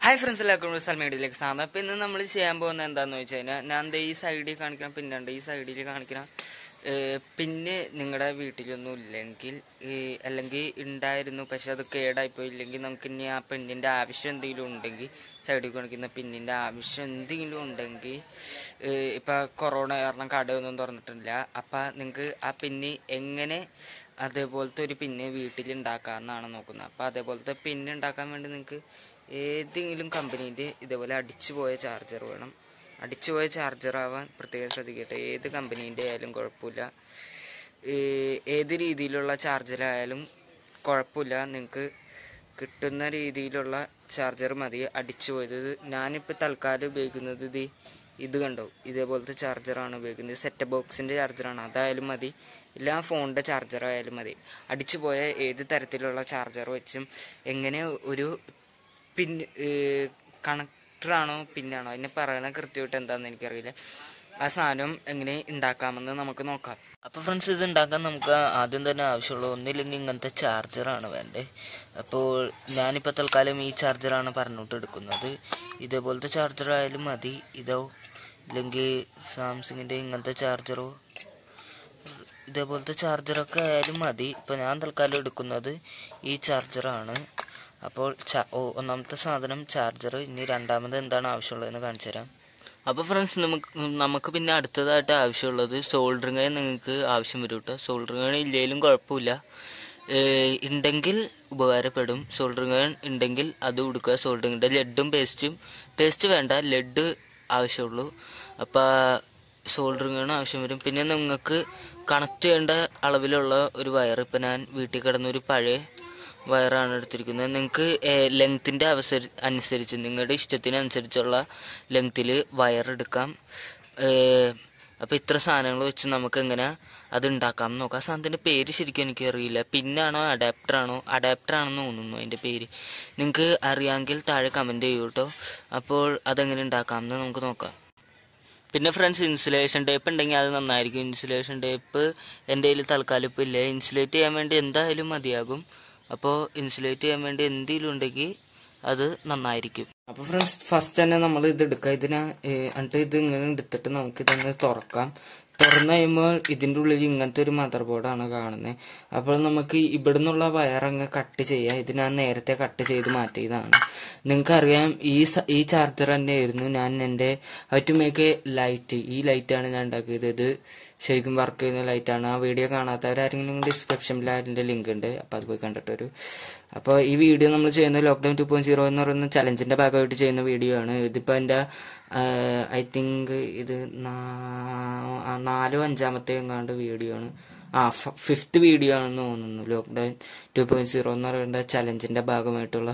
Hi friends എല്ലാവർക്കും social മീഡിയയിലേക്ക് സാധനം അപ്പം ഇന്ന് നമ്മൾ ചെയ്യാൻ പോകുന്നത് എന്താണെന്ന് വെച്ച് കഴിഞ്ഞാൽ ഞാൻ ദേ ഈ സൈഡിൽ കാണിക്കണം പിന്നുണ്ട് ഈ സൈഡിൽ കാണിക്കണം ഏഹ് പിന്നെ നിങ്ങളുടെ വീട്ടിലൊന്നും ഇല്ലെങ്കിൽ ഈ അല്ലെങ്കിൽ ഉണ്ടായിരുന്നു പക്ഷെ അത് കേടായിപ്പോയി ഇല്ലെങ്കിൽ നമുക്ക് ഇനി ആ പെണ്ണിൻ്റെ ആവശ്യം എന്തെങ്കിലും ഉണ്ടെങ്കിൽ സൈഡിൽ കാണിക്കുന്ന പിന്നിൻ്റെ ആവശ്യം എന്തെങ്കിലും ഉണ്ടെങ്കിൽ ഏഹ് ഇപ്പം കൊറോണ കാരണം കടയൊന്നും തുറന്നിട്ടില്ല അപ്പം നിങ്ങൾക്ക് ആ പിന്നി എങ്ങനെ അതേപോലത്തെ ഒരു പിന്ന് വീട്ടിൽ ഉണ്ടാക്കാമെന്നാണ് നോക്കുന്നത് അപ്പം അതേപോലത്തെ പിന്ന് ഉണ്ടാക്കാൻ വേണ്ടി നിങ്ങൾക്ക് ഏതെങ്കിലും കമ്പനീൻ്റെ ഇതേപോലെ അടിച്ചു പോയ ചാർജർ വേണം അടിച്ചു പോയ ചാർജർ ആവാൻ പ്രത്യേകം ശ്രദ്ധിക്കട്ടെ ഏത് കമ്പനീൻ്റെ ആയാലും കുഴപ്പമില്ല ഏ- ഏത് രീതിയിലുള്ള ചാർജറായാലും കുഴപ്പമില്ല നിങ്ങൾക്ക് കിട്ടുന്ന രീതിയിലുള്ള ചാർജർ മതി അടിച്ചു പോയത് ഇത് ഞാനിപ്പോൾ തൽക്കാലം ഉപയോഗിക്കുന്നത് ഇത് ഇത് കണ്ടോ ഇതേപോലത്തെ ചാർജറാണ് ഉപയോഗിക്കുന്നത് സെറ്റ് ബോക്സിൻ്റെ ചാർജറാണ് അതായാലും മതി ഇല്ല ഫോണിൻ്റെ ചാർജർ ആയാലും മതി അടിച്ചു പോയ ഏത് തരത്തിലുള്ള ചാർജർ വെച്ചും എങ്ങനെ ഒരു പിൻ കണക്ടറാണോ പിന്നാണോ അതിനെ പറയണ കൃത്യമായിട്ട് എന്താണെന്ന് എനിക്കറിയില്ല ആ സാധനം എങ്ങനെ ഉണ്ടാക്കാമെന്ന് നമുക്ക് നോക്കാം അപ്പോൾ ഫ്രണ്ട്സ് ഇത് ഉണ്ടാക്കാൻ നമുക്ക് ആദ്യം തന്നെ ആവശ്യമുള്ള ഒന്നില്ലെങ്കിൽ ഇങ്ങനത്തെ ചാർജറാണ് വേണ്ടത് അപ്പോൾ ഞാനിപ്പോൾ തൽക്കാലം ഈ ചാർജറാണ് പറഞ്ഞിട്ട് എടുക്കുന്നത് ഇതേപോലത്തെ ചാർജർ ആയാലും മതി ഇതോ ഇല്ലെങ്കിൽ സാംസങ്ങിൻ്റെ ഇങ്ങനത്തെ ചാർജറോ ഇതേപോലത്തെ ചാർജറൊക്കെ ആയാലും മതി ഇപ്പോൾ ഞാൻ തൽക്കാലം എടുക്കുന്നത് ഈ ചാർജറാണ് അപ്പോൾ ചാ ഓ ഒന്നാമത്തെ സാധനം ചാർജർ ഇനി രണ്ടാമത് എന്താണ് ആവശ്യമുള്ളതെന്ന് കാണിച്ചു തരാം അപ്പോൾ ഫ്രണ്ട്സ് നമുക്ക് നമുക്ക് പിന്നെ അടുത്തതായിട്ട് ആവശ്യമുള്ളത് സോൾഡറിങ് അയൺ നിങ്ങൾക്ക് ആവശ്യം വരും കേട്ടോ സോൾഡറിങ് അയൺ ഇല്ലെങ്കിലും കുഴപ്പമില്ല ഏഹ് ഉണ്ടെങ്കിൽ ഉപകാരപ്പെടും സോൾഡറിങ് അയൺ ഉണ്ടെങ്കിൽ അത് കൊടുക്കുക സോൾഡറിങ്ങിൻ്റെ ലെഡും പേസ്റ്റും പേസ്റ്റ് വേണ്ട ലെഡ് ആവശ്യമുള്ളൂ അപ്പോൾ സോൾഡറിങ് അയൺ ആവശ്യം വരും പിന്നെ നിങ്ങൾക്ക് കണക്ട് ചെയ്യേണ്ട അളവിലുള്ള ഒരു വയർ ഇപ്പം ഞാൻ വീട്ടിൽ കിടന്നൊരു പഴയ വയറാണ് എടുത്തിരിക്കുന്നത് നിങ്ങൾക്ക് ലെങ്ത്തിൻ്റെ അവസര അനുസരിച്ച് നിങ്ങളുടെ ഇഷ്ടത്തിനനുസരിച്ചുള്ള ലെങ്ത്തിൽ വയർ എടുക്കാം അപ്പോൾ ഇത്ര സാധനങ്ങൾ വെച്ച് നമുക്ക് എങ്ങനെ അത് ഉണ്ടാക്കാം നോക്കാം ആ സാധനത്തിൻ്റെ പേര് ശരിക്കും എനിക്കറിയില്ല പിന്നാണോ അഡാപ്റ്ററാണോ അഡാപ്റ്ററാണെന്ന് തോന്നുന്നു അതിൻ്റെ പേര് നിങ്ങൾക്ക് അറിയാമെങ്കിൽ താഴെ കമൻറ്റ് ചെയ്യൂ കേട്ടോ അപ്പോൾ അതെങ്ങനെ ഉണ്ടാക്കാമെന്ന് നമുക്ക് നോക്കാം പിന്നെ ഫ്രണ്ട്സ് ഇൻസുലേഷൻ ടേപ്പ് ഉണ്ടെങ്കിൽ അത് നന്നായിരിക്കും ഇൻസുലേഷൻ ടേപ്പ് എൻ്റെ കയ്യിൽ തൽക്കാലം ഇപ്പോൾ ഇല്ല ഇൻസുലേറ്റ് ചെയ്യാൻ വേണ്ടി എന്തായാലും മതിയാകും അപ്പോൾ ഇൻസുലേറ്റ് ചെയ്യാൻ വേണ്ടി എന്തെങ്കിലും ഉണ്ടെങ്കിൽ അത് നന്നായിരിക്കും അപ്പോൾ ഫ്രണ്ട്സ് ഫസ്റ്റ് തന്നെ നമ്മൾ ഇത് എടുക്കുക ഇതിനെ ഏഹ്, എന്നിട്ട് ഇത് ഇങ്ങനെ എടുത്തിട്ട് നമുക്ക് ഇതൊന്ന് തുറക്കാം തുറന്നു കഴിയുമ്പോൾ ഇതിൻ്റെ ഉള്ളിൽ ഇങ്ങനത്തെ ഒരു മദർ ബോർഡാണ് കാണുന്നത് അപ്പോൾ നമുക്ക് ഇവിടെ നിന്നുള്ള വയറങ്ങ് കട്ട് ചെയ്യാം ഇത് ഞാൻ നേരത്തെ കട്ട് ചെയ്ത് മാറ്റിയതാണ് നിങ്ങൾക്കറിയാം ഈ സ- ഈ ചാർജർ തന്നെയായിരുന്നു ഞാൻ എൻ്റെ how to make a light ഈ ലൈറ്റാണ് ഞാൻ ഉണ്ടാക്കിയത് ഇത് ശരിക്കും വർക്ക് ചെയ്യുന്ന ലൈറ്റാണ് ആ വീഡിയോ കാണാത്തവരാരെങ്കിലും ഡിസ്ക്രിപ്ഷനിൽ അതിൻ്റെ ലിങ്ക് ഉണ്ട് അപ്പോൾ അത് പോയി കണ്ടിട്ട് വരൂ അപ്പോൾ ഈ വീഡിയോ നമ്മൾ ചെയ്യുന്ന ലോക്ക്ഡൗൺ ടു പോയിന്റ് സീറോ എന്ന് പറയുന്ന ചലഞ്ചിൻ്റെ ഭാഗമായിട്ട് ചെയ്യുന്ന വീഡിയോ ആണ് ഇതിപ്പോൾ എൻ്റെ ഐ തിങ്ക് ഇത് നാ- ആ, നാലോ അഞ്ചാമത്തെ എങ്ങാണ്ട് വീഡിയോ ആണ് ആ ഫിഫ്ത്ത് വീഡിയോ ആണെന്ന് തോന്നുന്നു ലോക്ക്ഡൗൺ ടു പോയിന്റ് സീറോ എന്ന് പറയുന്ന ചലഞ്ചിൻ്റെ ഭാഗമായിട്ടുള്ള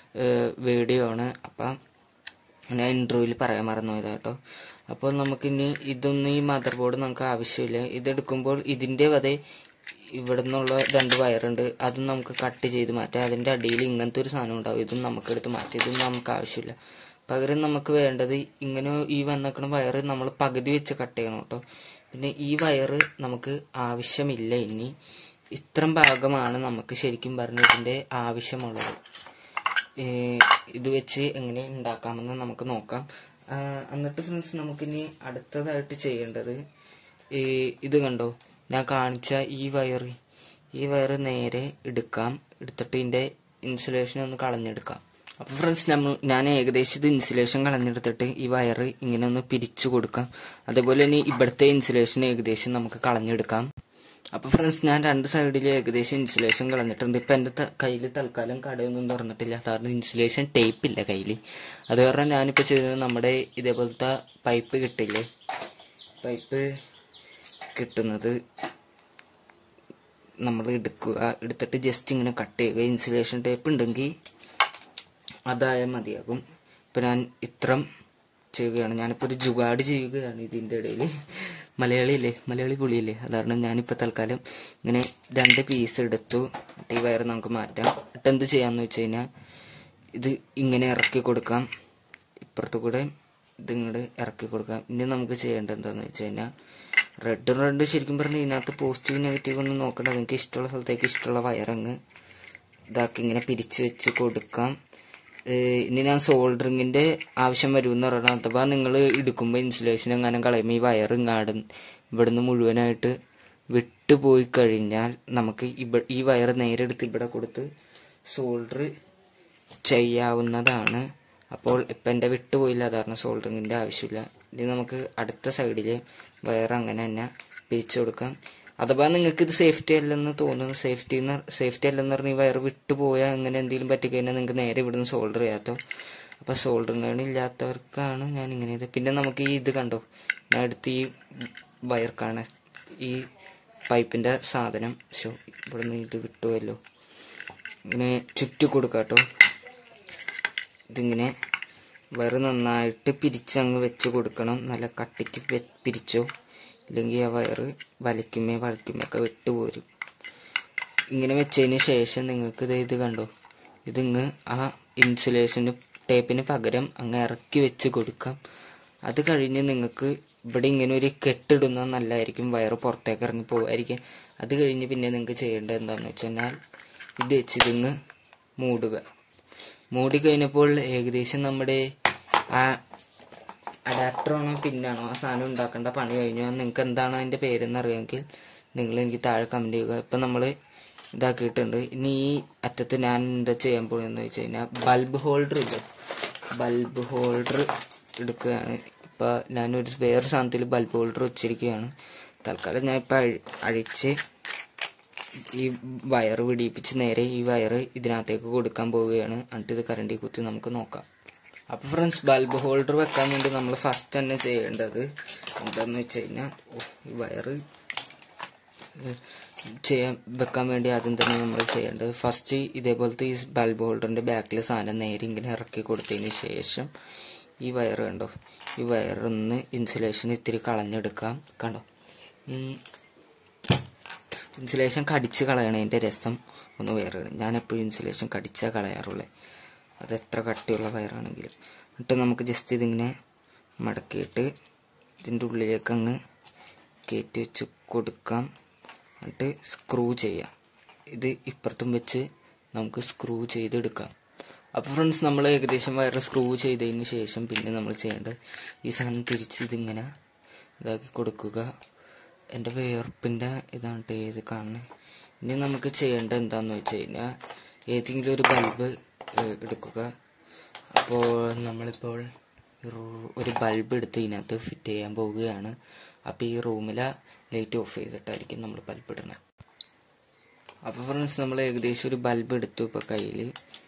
വീഡിയോ ആണ് അപ്പം ഞാൻ ഇൻ്റർവ്യൂവിൽ പറയാൻ മറന്നു പോയതാ കേട്ടോ അപ്പോൾ നമുക്കിനി ഇതൊന്നും ഈ മദർ ബോർഡ് നമുക്ക് ആവശ്യമില്ല ഇതെടുക്കുമ്പോൾ ഇതിൻ്റെ വതെ ഇവിടെ നിന്നുള്ള രണ്ട് വയറുണ്ട് അതും നമുക്ക് കട്ട് ചെയ്ത് മാറ്റാം അതിൻ്റെ അടിയിൽ ഇങ്ങനത്തെ ഒരു സാധനം ഉണ്ടാവും ഇതും നമുക്കെടുത്ത് മാറ്റാം ഇതും നമുക്ക് ആവശ്യമില്ല പകരം നമുക്ക് വേണ്ടത് ഇങ്ങനെ ഈ വന്നേക്കണ വയറ് നമ്മൾ പകുതി വെച്ച് കട്ട് ചെയ്യണം കേട്ടോ പിന്നെ ഈ വയറ് നമുക്ക് ആവശ്യമില്ല ഇനി ഇത്രയും ഭാഗമാണ് നമുക്ക് ശരിക്കും പറഞ്ഞ ഇതിൻ്റെ ആവശ്യമുള്ളത് ഏഹ് ഇത് വെച്ച് എങ്ങനെ ഉണ്ടാക്കാമെന്ന് നമുക്ക് നോക്കാം ആ, എന്നിട്ട് ഫ്രണ്ട്സ് നമുക്കിനി അടുത്തതായിട്ട് ചെയ്യേണ്ടത് ഈ ഇത് കണ്ടോ ഞാൻ കാണിച്ച ഈ വയർ ഈ വയർ നേരെ എടുക്കാം എടുത്തിട്ട് ഇതിൻ്റെ ഇൻസുലേഷൻ ഒന്ന് കളഞ്ഞെടുക്കാം അപ്പോൾ ഫ്രണ്ട്സ് നമ്മൾ ഞാൻ ഏകദേശം ഇത് ഇൻസുലേഷൻ കളഞ്ഞെടുത്തിട്ട് ഈ വയർ ഇങ്ങനെ ഒന്ന് പിരിച്ചു കൊടുക്കാം അതേപോലെ തന്നെ ഇവിടുത്തെ ഇൻസുലേഷൻ ഏകദേശം നമുക്ക് കളഞ്ഞെടുക്കാം അപ്പോൾ ഫ്രണ്ട്സ് ഞാൻ രണ്ട് സൈഡിൽ ഏകദേശം ഇൻസുലേഷൻ കളഞ്ഞിട്ടുണ്ട് ഇപ്പം എൻ്റെ കയ്യിൽ തൽക്കാലം കടയൊന്നും തുറന്നിട്ടില്ല കാരണം ഇൻസുലേഷൻ ടേപ്പ് ഇല്ല കയ്യിൽ അത് കാരണം ഞാനിപ്പോൾ ചെയ്തത് നമ്മുടെ ഇതേപോലത്തെ പൈപ്പ് കിട്ടില്ലേ പൈപ്പ് കിട്ടുന്നത് നമ്മൾ എടുക്കുക എടുത്തിട്ട് ജസ്റ്റ് ഇങ്ങനെ കട്ട് ചെയ്യുക ഇൻസുലേഷൻ ടേപ്പ് ഉണ്ടെങ്കിൽ അതായാൽ മതിയാകും ഇപ്പം ഞാൻ ഇത്രം ചെയ്യുകയാണ് ഞാനിപ്പോൾ ഒരു ജുഗാഡ് ചെയ്യുകയാണ് ഇതിൻ്റെ ഇടയിൽ മലയാളിയില്ലേ മലയാളി പുളിയില്ലേ അതാണ് ഞാനിപ്പോൾ തൽക്കാലം ഇങ്ങനെ രണ്ട് പീസ് എടുത്തു എന്നിട്ട് ഈ വയറ് നമുക്ക് മാറ്റാം എന്നിട്ട് എന്ത് ചെയ്യാമെന്ന് വെച്ച് കഴിഞ്ഞാൽ ഇത് ഇങ്ങനെ ഇറക്കി കൊടുക്കാം ഇപ്പുറത്ത് കൂടെ ഇത് ഇങ്ങോട്ട് ഇറക്കി കൊടുക്കാം ഇനി നമുക്ക് ചെയ്യേണ്ടത് എന്താണെന്ന് വെച്ച് കഴിഞ്ഞാൽ റെഡ് റെഡ് ശരിക്കും പറഞ്ഞാൽ ഇതിനകത്ത് പോസിറ്റീവ് നെഗറ്റീവ് ഒന്നും നോക്കണ്ട നിങ്ങൾക്ക് ഇഷ്ടമുള്ള സ്ഥലത്തേക്ക് ഇഷ്ടമുള്ള വയറങ്ങ് ഇതാക്കി ഇങ്ങനെ പിരിച്ചു വെച്ച് കൊടുക്കാം ഏഹ് ഇനി ഞാൻ സോൾഡറിങ്ങിന്റെ ആവശ്യം വരുമെന്ന് പറയണം അഥവാ നിങ്ങൾ എടുക്കുമ്പോൾ ഇൻസുലേഷൻ എങ്ങാനും കളയുമ്പോൾ ഈ വയർ ഇങ്ങാട് ഇവിടുന്ന് മുഴുവനായിട്ട് വിട്ടുപോയി കഴിഞ്ഞാൽ നമുക്ക് ഇവ ഈ വയർ നേരെ എടുത്ത് ഇവിടെ കൊടുത്ത് സോൾഡർ ചെയ്യാവുന്നതാണ് അപ്പോൾ ഇപ്പം എൻ്റെ വിട്ടുപോയില്ല അതാണ് സോൾഡറിങ്ങിൻ്റെ ആവശ്യമില്ല ഇനി നമുക്ക് അടുത്ത സൈഡിൽ വയർ അങ്ങനെ തന്നെ പിരിച്ചു കൊടുക്കാം അഥവാ നിങ്ങൾക്ക് ഇത് സേഫ്റ്റി അല്ലെന്ന് തോന്നുന്നു സേഫ്റ്റി സേഫ്റ്റി അല്ലെന്ന് പറഞ്ഞ് ഈ വയർ വിട്ടുപോയാൽ അങ്ങനെ എന്തെങ്കിലും പറ്റിക്കഴിഞ്ഞാൽ നിങ്ങൾക്ക് നേരെ ഇവിടുന്ന് സോൾഡർ ചെയ്യാത്തോ അപ്പോൾ സോൾഡറിങ് ഗൺ ഇല്ലാത്തവർക്കാണ് ഞാൻ ഇങ്ങനെ ഇത് പിന്നെ നമുക്ക് ഈ ഇത് കണ്ടോ ഞാൻ അടുത്ത് ഈ വയർക്കാണ് ഈ പൈപ്പിൻ്റെ സാധനം ഷോ ഇവിടുന്ന് ഇത് വിട്ടുപോയല്ലോ ഇങ്ങനെ ചുറ്റി കൊടുക്കാട്ടോ ഇതിങ്ങനെ വയറ് നന്നായിട്ട് പിരിച്ചങ്ങ് വെച്ച് കൊടുക്കണം നല്ല കട്ടിക്ക് വെ- പിരിച്ചോ ഇല്ലെങ്കിൽ ആ വയറ് വലിക്കുമേ വളിക്കുമേ ഒക്കെ വിട്ടുപോരും ഇങ്ങനെ വെച്ചതിന് ശേഷം നിങ്ങൾക്ക് ഇത് ഇത് കണ്ടോ ഇതിങ്ങ് ആ ഇൻസുലേഷന് ടേപ്പിന് പകരം അങ്ങ് ഇറക്കി വെച്ച് കൊടുക്കാം അത് കഴിഞ്ഞ് നിങ്ങൾക്ക് ഇവിടെ ഇങ്ങനെ ഒരു കെട്ടിടുന്നത് നല്ലതായിരിക്കും വയറ് പുറത്തേക്ക് ഇറങ്ങി പോകാതിരിക്കും അത് കഴിഞ്ഞ് പിന്നെ നിങ്ങൾക്ക് ചെയ്യേണ്ടത് എന്താണെന്ന് വെച്ചാൽ ഇത് വെച്ച് ഇതിങ്ങ് മൂടുക മൂടി കഴിഞ്ഞപ്പോൾ ഏകദേശം നമ്മുടെ ആ അഡാപ്റ്ററാണോ പിന്നാണോ ആ സാധനം ഉണ്ടാക്കേണ്ട പണി കഴിഞ്ഞു നിങ്ങൾക്ക് എന്താണ് അതിന്റെ പേരെന്ന് അറിയാമെങ്കിൽ നിങ്ങൾ എനിക്ക് താഴെ കമന്റ് ചെയ്യുക ഇപ്പം നമ്മൾ ഇതാക്കിയിട്ടുണ്ട് ഇനി ഈ അറ്റത്ത് ഞാൻ എന്താ ചെയ്യാൻ പോകുന്നത് വെച്ച് കഴിഞ്ഞാൽ ബൾബ് ഹോൾഡർ ഇല്ല ബൾബ് ഹോൾഡർ എടുക്കുകയാണ് ഇപ്പം ഞാനൊരു വേറെ സാധനത്തിൽ ബൾബ് ഹോൾഡർ വെച്ചിരിക്കുകയാണ് തൽക്കാലം ഞാൻ ഇപ്പം അഴി അഴിച്ച് ഈ വയറ് പിടിപ്പിച്ച് നേരെ ഈ വയറ് ഇതിനകത്തേക്ക് കൊടുക്കാൻ പോവുകയാണ് എന്നിട്ട് ഇത് കറണ്ടി കുത്തി നമുക്ക് നോക്കാം അപ്പൊ ഫ്രണ്ട്സ് ബൾബ് ഹോൾഡർ വെക്കാൻ വേണ്ടി നമ്മൾ ഫസ്റ്റ് തന്നെ ചെയ്യേണ്ടത് എന്താന്ന് വെച്ച് കഴിഞ്ഞാൽ ഈ വയറ് ഏഹ് ചെയ്യാൻ വെക്കാൻ വേണ്ടി ആദ്യം തന്നെ നമ്മൾ ചെയ്യേണ്ടത് ഫസ്റ്റ് ഇതേപോലത്തെ ഈ ബൾബ് ഹോൾഡറിന്റെ ബാക്കിലെ സാധനം നേരെ ഇങ്ങനെ ഇറക്കി കൊടുത്തതിന് ശേഷം ഈ വയറ് കണ്ടോ ഈ വയറൊന്ന് ഇൻസുലേഷൻ ഇത്തിരി കളഞ്ഞെടുക്കാം കണ്ടോ ഉം. ഇൻസുലേഷൻ കടിച്ച് കളയണതിൻ്റെ രസം ഒന്ന് വേറെയാണ് ഞാൻ എപ്പോഴും ഇൻസുലേഷൻ കടിച്ചാൽ കളയാറുള്ളത് അത് എത്ര കട്ടിയുള്ള വയറാണെങ്കിലും എന്നിട്ട് നമുക്ക് ജസ്റ്റ് ഇതിങ്ങനെ മടക്കിയിട്ട് ഇതിൻ്റെ ഉള്ളിലേക്ക് അങ്ങ് കയറ്റി വെച്ച് കൊടുക്കാം എന്നിട്ട് സ്ക്രൂ ചെയ്യാം ഇത് ഇപ്പുറത്തും വെച്ച് നമുക്ക് സ്ക്രൂ ചെയ്തെടുക്കാം അപ്പോൾ ഫ്രണ്ട്സ് നമ്മൾ ഏകദേശം വയർ സ്ക്രൂ ചെയ്തതിന് ശേഷം പിന്നെ നമ്മൾ ചെയ്യേണ്ടത് ഈ സാധനം തിരിച്ച് ഇതിങ്ങനെ ഇതാക്കി കൊടുക്കുക എൻ്റെ വേർപ്പിൻ്റെ ഇതാണ് ട്ടോ ഇത് കാണുന്നത് ഇനി നമുക്ക് ചെയ്യേണ്ടത് എന്താണെന്ന് വെച്ച് കഴിഞ്ഞാൽ ഏതെങ്കിലും ഒരു ബൾബ് എടുക്കുക അപ്പോൾ നമ്മളിപ്പോൾ റൂ- ഒരു ബൾബ് എടുത്ത് ഇതിനകത്ത് ഫിറ്റ് ചെയ്യാൻ പോവുകയാണ് അപ്പോൾ ഈ റൂമിലെ ലൈറ്റ് ഓഫ് ചെയ്തിട്ടായിരിക്കും നമ്മൾ ബൾബ് ഇടുന്നത് അപ്പോൾ ഫ്രണ്ട്സ് നമ്മൾ ഏകദേശം ഒരു ബൾബ് എടുത്തു ഇപ്പോൾ കയ്യിൽ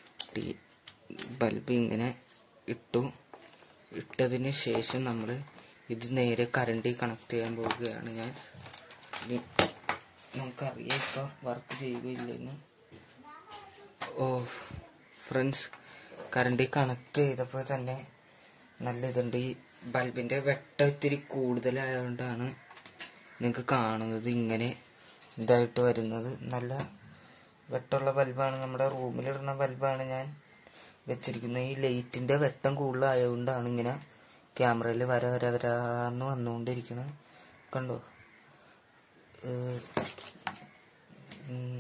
ബൾബ് ഇങ്ങനെ ഇട്ടു ഇട്ടതിന് ശേഷം നമ്മൾ ഇത് നേരെ കറണ്ടിൽ കണക്ട് ചെയ്യാൻ പോവുകയാണ് ഞാൻ ഇനി നമുക്കറിയാം ഇപ്പോൾ വർക്ക് ചെയ്യുകയില്ലെന്ന് ഓ ഫ്രണ്ട്സ് കറണ്ടിൽ കണക്ട് ചെയ്തപ്പോൾ തന്നെ നല്ല ഇതുണ്ട് ഈ ബൾബിൻ്റെ വെട്ടം ഇത്തിരി കൂടുതലായതുകൊണ്ടാണ് നിങ്ങൾക്ക് കാണുന്നത് ഇങ്ങനെ ഇതായിട്ട് വരുന്നത് നല്ല വെട്ടമുള്ള ബൾബാണ് നമ്മുടെ റൂമിലിടുന്ന ബൾബാണ് ഞാൻ വെച്ചിരിക്കുന്നത് ഈ ലൈറ്റിന്റെ വെട്ടം കൂടുതലായതുകൊണ്ടാണ് ഇങ്ങനെ ക്യാമറയിൽ വര വര വരാന്ന് വന്നുകൊണ്ടിരിക്കുന്നത് കണ്ടോ ഏഹ് ഉം.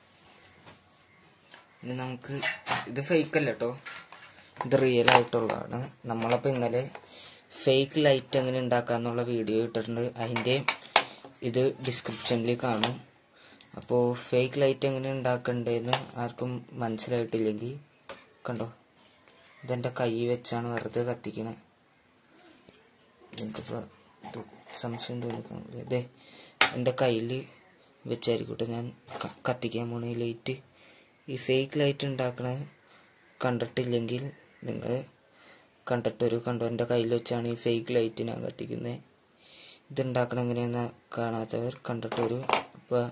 ഇനി നമുക്ക് ഇത് ഫേക്ക് അല്ല കേട്ടോ ഇത് റിയൽ ആയിട്ടുള്ളതാണ് നമ്മളപ്പോൾ ഇന്നലെ ഫേക്ക് ലൈറ്റ് എങ്ങനെ ഉണ്ടാക്കാന്നുള്ള വീഡിയോ ഇട്ടിട്ടുണ്ട് അതിൻ്റെ ഇത് ഡിസ്ക്രിപ്ഷനിൽ കാണും അപ്പോൾ ഫേക്ക് ലൈറ്റ് എങ്ങനെ ഉണ്ടാക്കണ്ടേന്ന് ആർക്കും മനസ്സിലായിട്ടില്ലെങ്കിൽ കണ്ടോ ഇതെൻ്റെ കൈ വെച്ചാണ് വെറുതെ കത്തിക്കണേ നിങ്ങൾക്കിപ്പോൾ ഇത് സംശയം തോന്നിക്കണം അതെ എൻ്റെ കയ്യിൽ വെച്ചായിരിക്കട്ടെ ഞാൻ ക- കത്തിക്കാൻ പോണ ഈ ലൈറ്റ് ഈ ഫേക്ക് ലൈറ്റ് ഉണ്ടാക്കണ കണ്ടിട്ടില്ലെങ്കിൽ നിങ്ങൾ കണ്ടിട്ടൊരു കണ്ടോ എൻ്റെ കയ്യിൽ വെച്ചാണ് ഈ ഫേക്ക് ലൈറ്റ് ഞാൻ കത്തിക്കുന്നത് ഇത് ഉണ്ടാക്കണം എങ്ങനെയെന്ന് കാണാത്തവർ കണ്ടിട്ടൊരു അപ്പോൾ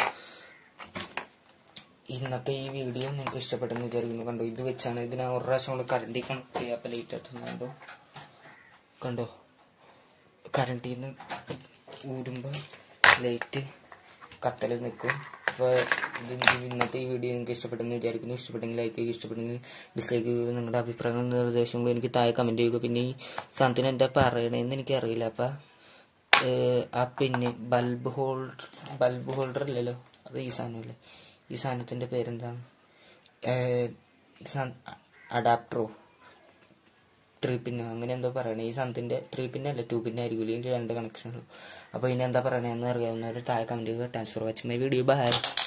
ഇന്നത്തെ ഈ വീഡിയോ നിങ്ങൾക്ക് ഇഷ്ടപ്പെട്ടെന്ന് വിചാരിക്കുന്നു കണ്ടോ ഇത് വെച്ചാണ് ഇതിന് ഒരു പ്രാവശ്യം കൊണ്ട് കറണ്ടി കണക്ട് ചെയ്യാൻ അപ്പം ലൈറ്റ് എത്തുന്നുണ്ടോ കണ്ടോ കറണ്ടിൽ നിന്ന് ഊരുമ്പോൾ ലൈറ്റ് കത്തൽ നിൽക്കും അപ്പോൾ ഇത് എനിക്ക് ഇന്നത്തെ ഈ വീഡിയോ നിങ്ങൾക്ക് ഇഷ്ടപ്പെട്ടെന്ന് വിചാരിക്കുന്നു ഇഷ്ടപ്പെട്ടെങ്കിൽ ലൈക്ക് ചെയ്യുക ഇഷ്ടപ്പെട്ടെങ്കിൽ ഡിസ്ലൈക്ക് ചെയ്യുക നിങ്ങളുടെ അഭിപ്രായങ്ങളും നിർദ്ദേശങ്ങളും എനിക്ക് താഴെ കമൻറ്റ് ചെയ്യുക പിന്നെ ഈ സാധനത്തിന് എന്താ പറയണതെന്ന് എനിക്കറിയില്ല അപ്പം ആ പിന്നെ ബൾബ് ഹോൾഡർ ബൾബ് ഹോൾഡർ അല്ലല്ലോ അത് ഈ സാധനമല്ലേ ഈ സാധനത്തിൻ്റെ പേരെന്താണ് ഏഹ് സാ- അഡാപ്റ്ററോ ത്രീ പിന്നോ അങ്ങനെ എന്തോ പറയണേ ഈ സാധനത്തിൻ്റെ ത്രീ പിന്നല്ല ടു പിന്നെ ആയിരിക്കും ഇതിൻ്റെ രണ്ട് കണക്ഷനുള്ളൂ അപ്പോൾ ഇനി എന്താ പറയണതെന്ന് അറിയാവുന്നവർ താഴെ കമൻറ്റ് ചെയ്യുക thanks for watching my video by